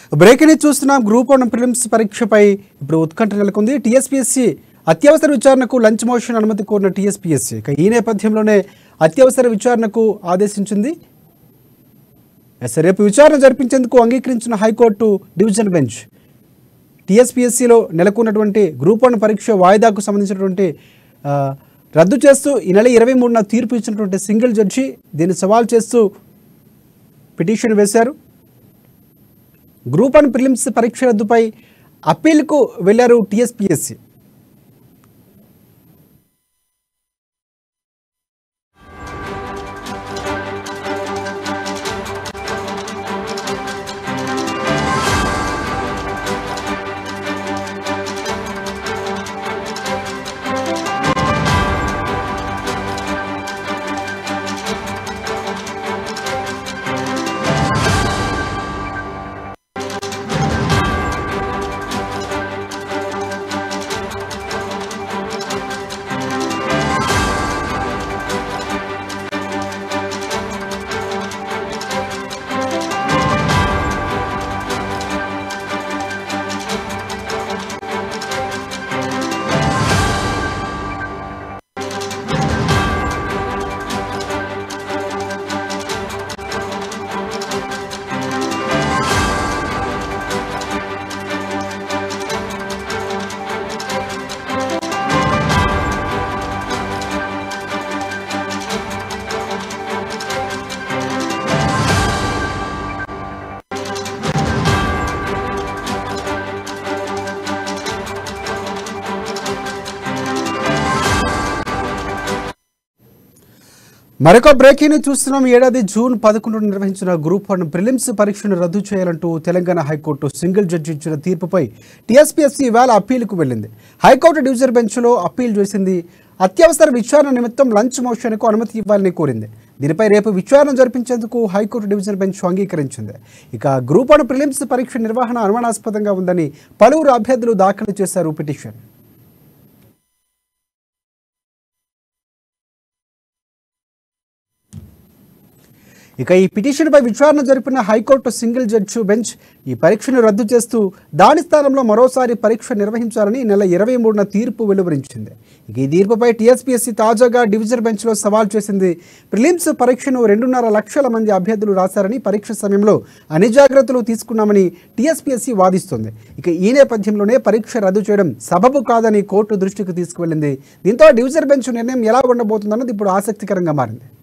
breaking news చూస్తున్నాం group one prelims పరీక్షపై ఇప్పుడు ఉత్కంఠ నెలకొంది టీఎస్పీఎస్సీ అత్యవసర విచారణకు లంచ్ మోషన్ అనుమతి కోరిన టీఎస్పీఎస్సీ ఇక ఈ నేపథ్యంలోనే అత్యవసర విచారణకు ఆదేశించింది ఎస్, రేపు విచారణ జరిపించేందుకు అంగీకరించిన హైకోర్టు డివిజన్ బెంచ్ టీఎస్పీఎస్సీలో నెలకొన్నటువంటి గ్రూప్ వన్ పరీక్ష వాయిదాకు సంబంధించినటువంటి ఆ, రద్దు చేస్తూ ఈ నెల ఇరవై మూడున తీర్పు ఇచ్చినటువంటి సింగిల్ జడ్జి దీన్ని సవాల్ చేస్తూ పిటిషన్ వేశారు గ్రూప్ వన్ ప్రిలిమ్స్ పరీక్ష రద్దుపై అప్పీల్కు వెళ్లారు టీఎస్పీఎస్సీ మరొక బ్రేకింగ్ న్యూస్ చూస్తున్నాం ఈ ఏడాది జూన్ పదకొండున నిర్వహించిన గ్రూప్ వన్ ప్రిలిమ్స్ పరీక్షను రద్దు చేయాలంటూ తెలంగాణ హైకోర్టు సింగిల్ జడ్జి ఇచ్చిన తీర్పుపై టీఎస్పీఎస్సీ ఇవాళ అప్పీలుకు వెళ్ళింది హైకోర్టు డివిజన్ బెంచ్లో అప్పీల్ చేసింది అత్యవసర విచారణ నిమిత్తం లంచ్ మోషన్కు అనుమతి ఇవ్వాలని కోరింది దీనిపై రేపు విచారణ జరిపించేందుకు హైకోర్టు డివిజన్ బెంచ్ అంగీకరించింది ఇక గ్రూప్ వన్ ప్రిలిమ్స్ పరీక్ష నిర్వహణ అనుమానాస్పదంగా ఉందని పలువురు అభ్యర్థులు దాఖలు చేశారు పిటిషన్ ఇక ఈ పిటిషన్పై విచారణ జరిపిన హైకోర్టు సింగిల్ జడ్జి బెంచ్ ఈ పరీక్షను రద్దు చేస్తూ దాని స్థానంలో మరోసారి పరీక్ష నిర్వహించాలని ఈ నెల ఇరవై మూడున తీర్పు వెలువరించింది ఇక ఈ తీర్పుపై టీఎస్పీఎస్సీ తాజాగా డివిజన్ బెంచ్లో సవాల్ చేసింది ప్రిలిమ్స్ పరీక్షను రెండున్నర లక్షల మంది అభ్యర్థులు రాశారని పరీక్ష సమయంలో అన్ని జాగ్రత్తలు తీసుకున్నామని టీఎస్పీఎస్సీ వాదిస్తోంది ఇక ఈ నేపథ్యంలోనే పరీక్ష రద్దు చేయడం సబబు కాదని కోర్టు దృష్టికి తీసుకువెళ్ళింది దీంతో డివిజన్ బెంచ్ నిర్ణయం ఎలా ఉండబోతుందన్నది ఇప్పుడు ఆసక్తికరంగా మారింది